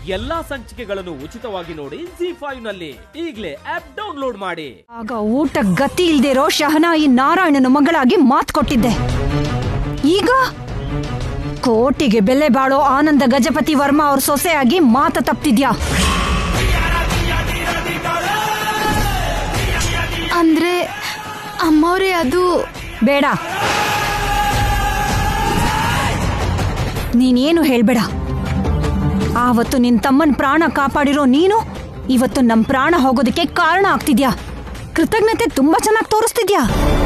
ಎಲ್ಲಾ ಸಂಚಿಕೆಗಳನ್ನು ಉಚಿತವಾಗಿ ನೋಡಿ ಜಿ ಫೈವ್ ನಲ್ಲಿ ಈಗಲೇ ಆಪ್ ಡೌನ್ಲೋಡ್ ಮಾಡಿ ಆಗ ಊಟ ಗತಿ ಇಲ್ದಿರೋ ಶಹನಾಯಿ ನಾರಾಯಣನ ಮಗಳಾಗಿ ಮಾತ್ ಕೊಟ್ಟಿದ್ದೆ ಈಗ ಕೋಟಿಗೆ ಬೆಲೆ ಬಾಳೋ ಆನಂದ ಗಜಪತಿ ವರ್ಮಾ ಅವ್ರ ಸೊಸೆಯಾಗಿ ಮಾತ ತಪ್ತಿದ್ಯಾ ಅಂದ್ರೆ ಅಮ್ಮವ್ರೆ ಅದು ಬೇಡ ನೀನೇನು ಹೇಳ್ಬೇಡ ಆವತ್ತು ನಿನ್ ತಮ್ಮನ್ ಪ್ರಾಣ ಕಾಪಾಡಿರೋ ನೀನು ಇವತ್ತು ನಮ್ ಪ್ರಾಣ ಹೋಗೋದಕ್ಕೆ ಕಾರಣ ಆಗ್ತಿದ್ಯಾ ಕೃತಜ್ಞತೆ ತುಂಬಾ ಚೆನ್ನಾಗಿ ತೋರಿಸ್ತಿದ್ಯಾ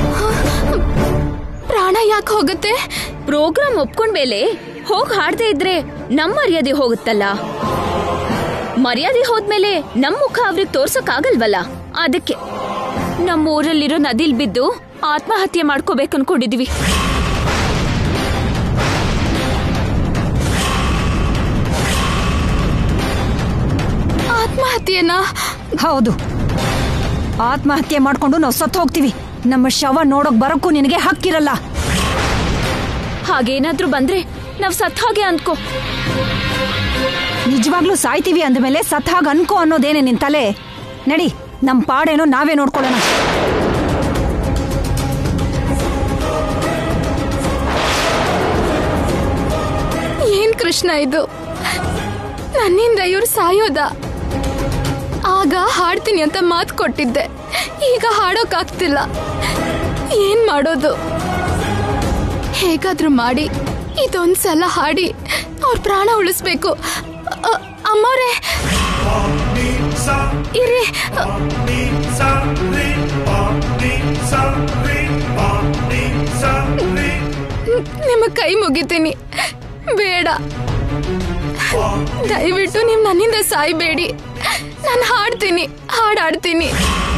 ಪ್ರಾಣ ಯಾಕೆ ಹೋಗುತ್ತೆ ಪ್ರೋಗ್ರಾಮ್ ಒಪ್ಕೊಂಡ್ಮೇಲೆ ಹೋಗ್ ಹಾಡ್ದೇ ಇದ್ರೆ ನಮ್ ಮರ್ಯಾದೆ ಹೋಗುತ್ತಲ್ಲ ಮರ್ಯಾದೆ ಹೋದ್ಮೇಲೆ ನಮ್ ಮುಖ ಅವ್ರಿಗೆ ತೋರ್ಸಕ್ಕಾಗಲ್ವಲ್ಲ ಅದಕ್ಕೆ ನಮ್ಮ ಊರಲ್ಲಿರೋ ನದಿಲ್ ಬಿದ್ದು ಆತ್ಮಹತ್ಯೆ ಮಾಡ್ಕೋಬೇಕು ಅನ್ಕೊಂಡಿದೀವಿ ಆತ್ಮಹತ್ಯೆನಾ ಹೌದು ಆತ್ಮಹತ್ಯೆ ಮಾಡ್ಕೊಂಡು ನಾವು ಸತ್ತು ಹೋಗ್ತೀವಿ ನಮ್ಮ ಶವ ನೋಡೋಕ್ ಬರೋಕ್ಕೂ ನಿನಗೆ ಹಕ್ಕಿರಲ್ಲ ಹಾಗೇನಾದ್ರೂ ಬಂದ್ರೆ ನಾವ್ ಸತ್ ಹಾಗೆ ಅನ್ಕೋ ನಿಜವಾಗ್ಲೂ ಸಾಯ್ತೀವಿ ಅಂದಮೇಲೆ ಸತ್ ಹಾಗ ಅನ್ಕೋ ಅನ್ನೋದೇನೆ ನಿನ್ ತಲೆ ನಡಿ ನಮ್ ಪಾಡೇನೋ ನಾವೇ ನೋಡ್ಕೊಳ್ಳೋಣ ಏನ್ ಕೃಷ್ಣ ಇದು ನನ್ನಿಂದ ಇವ್ರು ಸಾಯೋದ ಆಗ ಹಾಡ್ತೀನಿ ಅಂತ ಮಾತು ಕೊಟ್ಟಿದ್ದೆ ಈಗ ಹಾಡೋಕಾಗ್ತಿಲ್ಲ ಏನ್ ಮಾಡೋದು ಹೇಗಾದ್ರೂ ಮಾಡಿ ಇದೊಂದ್ಸಲ ಹಾಡಿ ಅವ್ರ ಪ್ರಾಣ ಉಳಿಸ್ಬೇಕು ಅ- ಅಮ್ಮವ್ರೆ ಇರಿ ನಿಮ್ಮ ಕೈ ಮುಗಿತೀನಿ ಬೇಡ ದಯವಿಟ್ಟು ನೀವು ನನ್ನಿಂದ ಸಾಯ್ಬೇಡಿ ನಾನು ಹಾಡ್ತೀನಿ ಹಾಡಾಡ್ತೀನಿ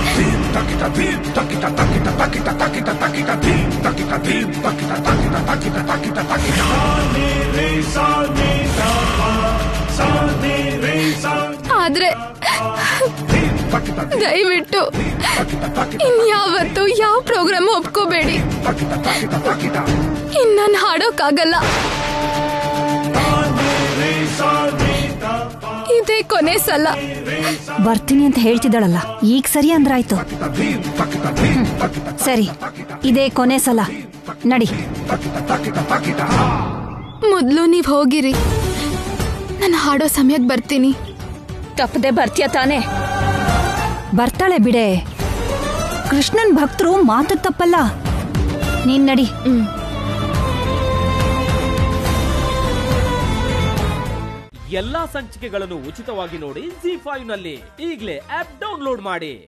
ಆದ್ರೆ ದಯವಿಟ್ಟು ಇನ್ಯಾವತ್ತು ಯಾವ ಪ್ರೋಗ್ರಾಮ್ ಒಪ್ಕೋಬೇಡಿ ಇನ್ ನಾನು ಹಾಡೋಕ್ಕಾಗಲ್ಲ ಇದೇ ಕೊನೆ ಸಲ ಬರ್ತೀನಿ ಅಂತ ಹೇಳ್ತಿದ್ದಾಳಲ್ಲ ಈಗ ಸರಿ ಅಂದ್ರಾಯ್ತು ಹ್ಮ್. ಸರಿ ಇದೇ ಕೊನೆ ಸಲ ನಡಿ ಮೊದ್ಲು ನೀವ್ ಹೋಗಿರಿ ನಾನು ಹಾಡೋ ಸಮಯಕ್ಕೆ ಬರ್ತೀನಿ ತಪ್ಪದೆ ಬರ್ತೀಯ ತಾನೇ ಬರ್ತಾಳೆ ಬಿಡೆ ಕೃಷ್ಣನ್ ಭಕ್ತರು ಮಾತು ತಪ್ಪಲ್ಲ ನೀನ್ ನಡಿ ಎಲ್ಲಾ ಸಂಚಿಕೆಗಳನ್ನು ಉಚಿತವಾಗಿ ನೋಡಿ ಜಿ ಫೈವ್ ನಲ್ಲಿ ಈಗಲೇ ಆಪ್ ಡೌನ್ಲೋಡ್ ಮಾಡಿ